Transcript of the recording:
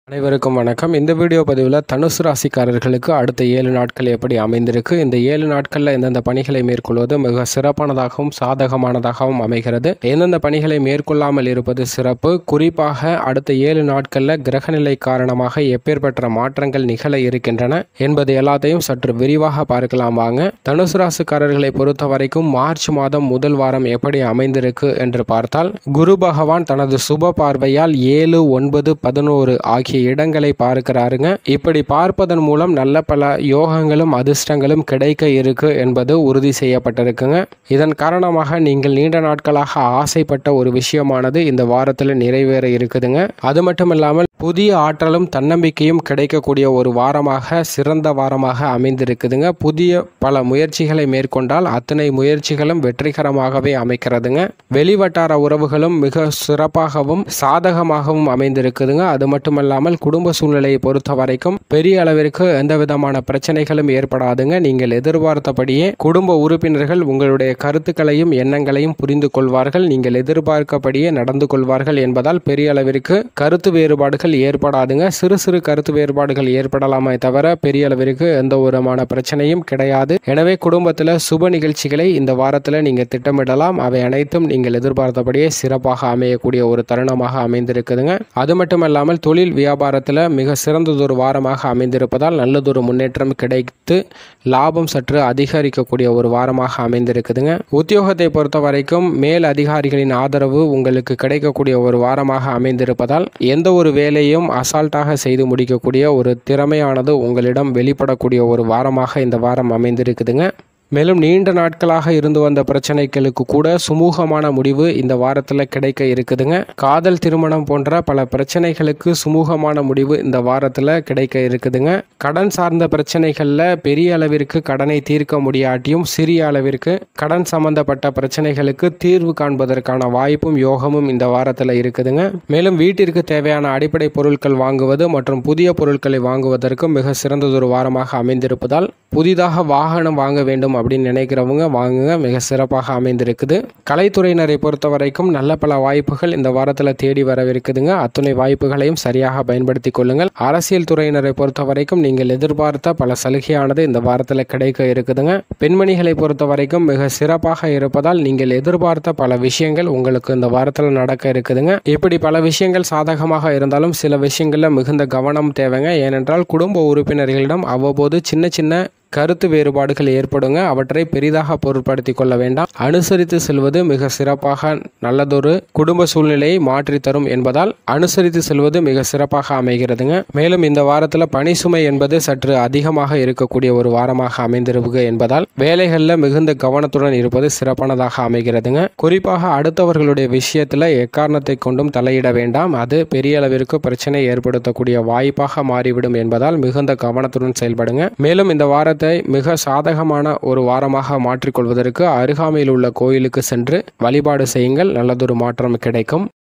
அனைவருக்கும் வணக்கம் இந்த வீடியோ பதிவில் தனுசு ராசிக்காரர்களுக்கு அடுத்த ஏழு நாட்கள் எப்படி அமைந்திருக்கு இந்த ஏழு நாட்களில் எந்தெந்த பணிகளை மேற்கொள்வது மிக சிறப்பானதாகவும் சாதகமானதாகவும் அமைகிறது எந்தெந்த பணிகளை மேற்கொள்ளாமல் இருப்பது சிறப்பு குறிப்பாக அடுத்த ஏழு நாட்களில் கிரகநிலை காரணமாக எப்பேற்பட்ட மாற்றங்கள் நிகழ இருக்கின்றன என்பது எல்லாத்தையும் சற்று விரிவாக பார்க்கலாம் வாங்க தனுசு ராசிக்காரர்களை பொறுத்த வரைக்கும் மார்ச் மாதம் முதல் வாரம் எப்படி அமைந்திருக்கு என்று பார்த்தால் குரு பகவான் தனது சுப பார்வையால் ஏழு ஒன்பது பதினோரு ஆகிய இடங்களை பார்க்கிறாருங்க இப்படி பார்ப்பதன் மூலம் நல்ல பல யோகங்களும் அதிர்ஷ்டங்களும் கிடைக்க இருக்கு என்பது உறுதி செய்யப்பட்டிருக்குங்க இதன் காரணமாக நீங்கள் நீண்ட நாட்களாக ஆசைப்பட்ட ஒரு விஷயமானது இந்த வாரத்தில் நிறைவேற இருக்குதுங்க அது மட்டும் இல்லாமல் புதிய ஆற்றலும் தன்னம்பிக்கையும் கிடைக்கக்கூடிய ஒரு வாரமாக சிறந்த வாரமாக அமைந்திருக்குதுங்க புதிய பல முயற்சிகளை மேற்கொண்டால் அத்தனை முயற்சிகளும் வெற்றிகரமாகவே அமைக்கிறதுங்க வெளிவட்டார உறவுகளும் மிக சிறப்பாகவும் சாதகமாகவும் அமைந்திருக்குதுங்க அது மட்டுமல்லாமல் குடும்ப சூழ்நிலையை பொறுத்த வரைக்கும் பெரிய அளவிற்கு எந்த விதமான பிரச்சனைகளும் ஏற்படாதுங்க நீங்கள் எதிர்பார்த்தபடியே குடும்ப உறுப்பினர்கள் உங்களுடைய கருத்துக்களையும் எண்ணங்களையும் புரிந்து கொள்வார்கள் நீங்கள் எதிர்பார்க்கபடியே நடந்து கொள்வார்கள் என்பதால் பெரிய அளவிற்கு கருத்து வேறுபாடுகள் ஏற்படாதுங்க சிறு சிறு கருத்து வேறுபாடுகள் ஏற்படலாமே தவிர பெரிய அளவிற்கு எந்த விதமான பிரச்சனையும் கிடையாது எனவே குடும்பத்தில் சுப நிகழ்ச்சிகளை இந்த வாரத்தில் நீங்கள் திட்டமிடலாம் அவை அனைத்தும் நீங்கள் எதிர்பார்த்தபடியே சிறப்பாக அமையக்கூடிய ஒரு தருணமாக அமைந்திருக்குதுங்க அது மட்டுமல்லாமல் தொழில் வியாபாரத்தில் மிக சிறந்ததொரு வாரமாக அமைந்திருப்பதால் நல்லதொரு முன்னேற்றம் கிடைத்து லாபம் சற்று அதிகரிக்கக்கூடிய ஒரு வாரமாக அமைந்திருக்குதுங்க உத்தியோகத்தை பொறுத்த வரைக்கும் மேல் அதிகாரிகளின் ஆதரவு உங்களுக்கு கிடைக்கக்கூடிய ஒரு வாரமாக அமைந்திருப்பதால் எந்த ஒரு வேலையும் அசால்ட்டாக செய்து முடிக்கக்கூடிய ஒரு திறமையானது உங்களிடம் வெளிப்படக்கூடிய ஒரு வாரமாக இந்த வாரம் அமைந்திருக்குதுங்க மேலும் நீண்ட நாட்களாக இருந்து வந்த பிரச்சனைகளுக்கு கூட சுமூகமான முடிவு இந்த வாரத்தில் கிடைக்க இருக்குதுங்க காதல் திருமணம் போன்ற பல பிரச்சனைகளுக்கு சுமூகமான முடிவு இந்த வாரத்தில் கிடைக்க இருக்குதுங்க கடன் சார்ந்த பிரச்சனைகளில் பெரிய அளவிற்கு கடனை தீர்க்க முடியாட்டியும் சிறிய அளவிற்கு கடன் சம்பந்தப்பட்ட பிரச்சனைகளுக்கு தீர்வு காண்பதற்கான வாய்ப்பும் யோகமும் இந்த வாரத்தில் இருக்குதுங்க மேலும் வீட்டிற்கு தேவையான அடிப்படை பொருட்கள் வாங்குவது மற்றும் புதிய பொருட்களை வாங்குவதற்கு மிக சிறந்ததொரு வாரமாக அமைந்திருப்பதால் புதிதாக வாகனம் வாங்க வேண்டும் அப்படின்னு நினைக்கிறவங்க வாங்குங்க மிக சிறப்பாக அமைந்திருக்குது கலைத்துறையினரை பொறுத்த வரைக்கும் நல்ல பல வாய்ப்புகள் இந்த வாரத்தில் தேடி வரவிருக்குதுங்க அத்துணை வாய்ப்புகளையும் சரியாக பயன்படுத்தி கொள்ளுங்கள் அரசியல் துறையினரை பொறுத்த வரைக்கும் நீங்கள் எதிர்பார்த்த பல சலுகையானது இந்த வாரத்தில் கிடைக்க இருக்குதுங்க பெண்மணிகளை பொறுத்த வரைக்கும் மிக சிறப்பாக இருப்பதால் நீங்கள் எதிர்பார்த்த பல விஷயங்கள் உங்களுக்கு இந்த வாரத்தில் நடக்க இருக்குதுங்க இப்படி பல விஷயங்கள் சாதகமாக இருந்தாலும் சில விஷயங்களில் மிகுந்த கவனம் தேவைங்க ஏனென்றால் குடும்ப உறுப்பினர்களிடம் அவ்வப்போது சின்ன சின்ன கருத்து வேறுபாடுகள் ஏற்படுங்க அவற்றை பெரிதாக பொருட்படுத்திக் கொள்ள வேண்டாம் அனுசரித்து செல்வது மிக சிறப்பாக நல்லதொரு குடும்ப சூழ்நிலையை மாற்றி தரும் என்பதால் அனுசரித்து செல்வது மிக சிறப்பாக அமைகிறதுங்க மேலும் இந்த வாரத்தில் பணி சுமை என்பது சற்று அதிகமாக இருக்கக்கூடிய ஒரு வாரமாக அமைந்திருக்கு என்பதால் வேலைகளில் மிகுந்த கவனத்துடன் இருப்பது சிறப்பானதாக அமைகிறதுங்க குறிப்பாக அடுத்தவர்களுடைய விஷயத்தில் எக்காரணத்தை கொண்டும் தலையிட வேண்டாம் அது பெரிய அளவிற்கு பிரச்சனை ஏற்படுத்தக்கூடிய வாய்ப்பாக மாறிவிடும் என்பதால் மிகுந்த கவனத்துடன் செயல்படுங்க மேலும் இந்த வாரத்தை மிக சாதகமான ஒரு வாரமாக மாற்றிக்கொள்வதற்கு அருகாமையில் உள்ள கோயிலுக்கு சென்று வழிபாடு செய்யுங்கள் நல்லதொரு மாற்றம் கிடைக்கும்